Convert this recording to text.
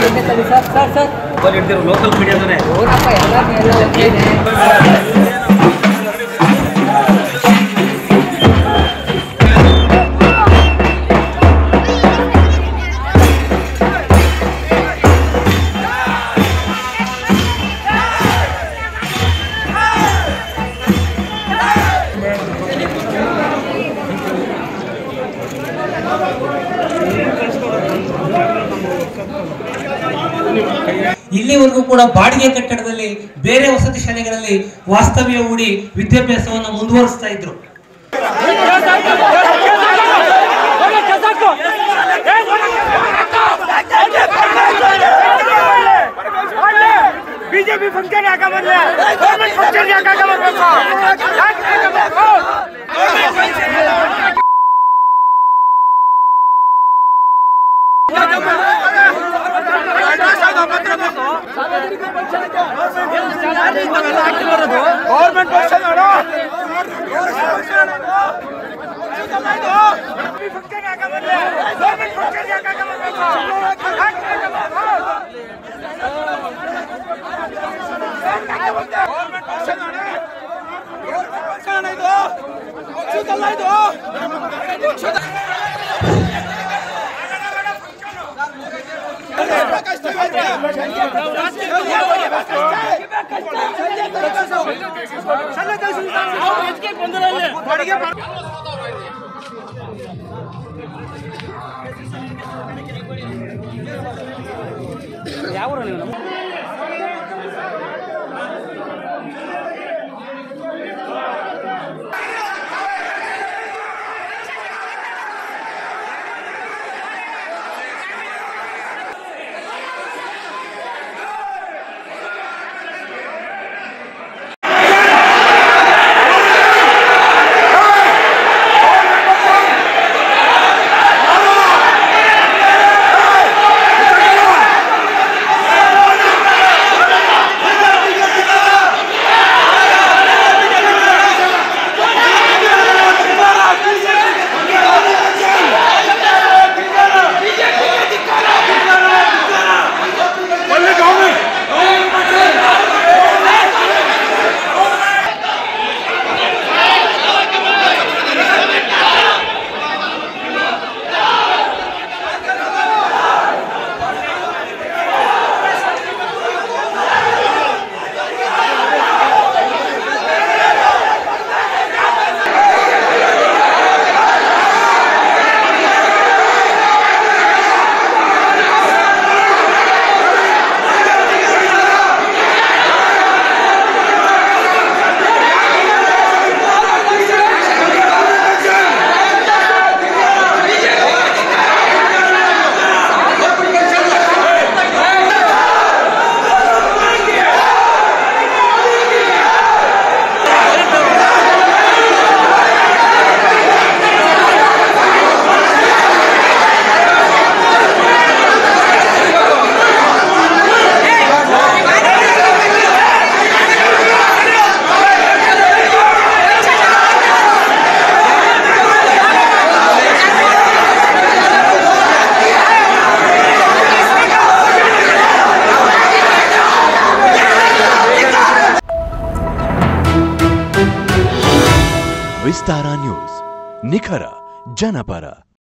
ಒಂದೇ ತಡಿ sir sir sir mobile ಹಿಡ್ದಿರೋ ಲೋಕಲ್ ಮೀಡಿಯಾದನೇ ಹೋಗಪ್ಪ ಎಲ್ಲಾನು ಎಲ್ಲ ಒಂದೇನೆ ಇಲ್ಲಿವರೆಗೂ ಕೂಡ ಬಾಡಿಗೆ ಕಟ್ಟಡದಲ್ಲಿ ಬೇರೆ ವಸತಿ ಶಾಲೆಗಳಲ್ಲಿ ವಾಸ್ತವ್ಯ ಹೂಡಿ ವಿದ್ಯಾಭ್ಯಾಸವನ್ನು ಮುಂದುವರಿಸ್ತಾ ಇದ್ರು ಬಿಜೆಪಿ ಫಂಕ್ಷನ್ ಯಾಕೆ ಬಂದ್ರೆ ಗೌರ್ಮೆಂಟ್ ಫಂಕ್ಷನ್ ಯಾಕೆ ಬರ್ಬೇಕು ಯಾಕೆ ಹಾಕಬೇಕು? ಗೌರ್ಮೆಂಟ್ ಫಂಕ್ಷನ್ ನೋಡು ಫಂಕ್ಷನ್ ಯಾಕೆ ಬಂದ್ರೆ ಗೌರ್ಮೆಂಟ್ ಫಂಕ್ಷನ್ ಯಾಕೆ ಬರ್ಬೇಕು ಯಾಕೆ ಹಾಕಬೇಕು? ಗೌರ್ಮೆಂಟ್ ಫಂಕ್ಷನ್ ನೋಡಿ ಗೌರ್ಮೆಂಟ್ ಫಂಕ್ಷನ್ ಇದು ಪಕ್ಷದಲ್ಲ ಇದು ಪಕ್ಷದ ವಿಸ್ತಾರ ನ್ಯೂಸ್ ನಿಖರ ಜನಪರ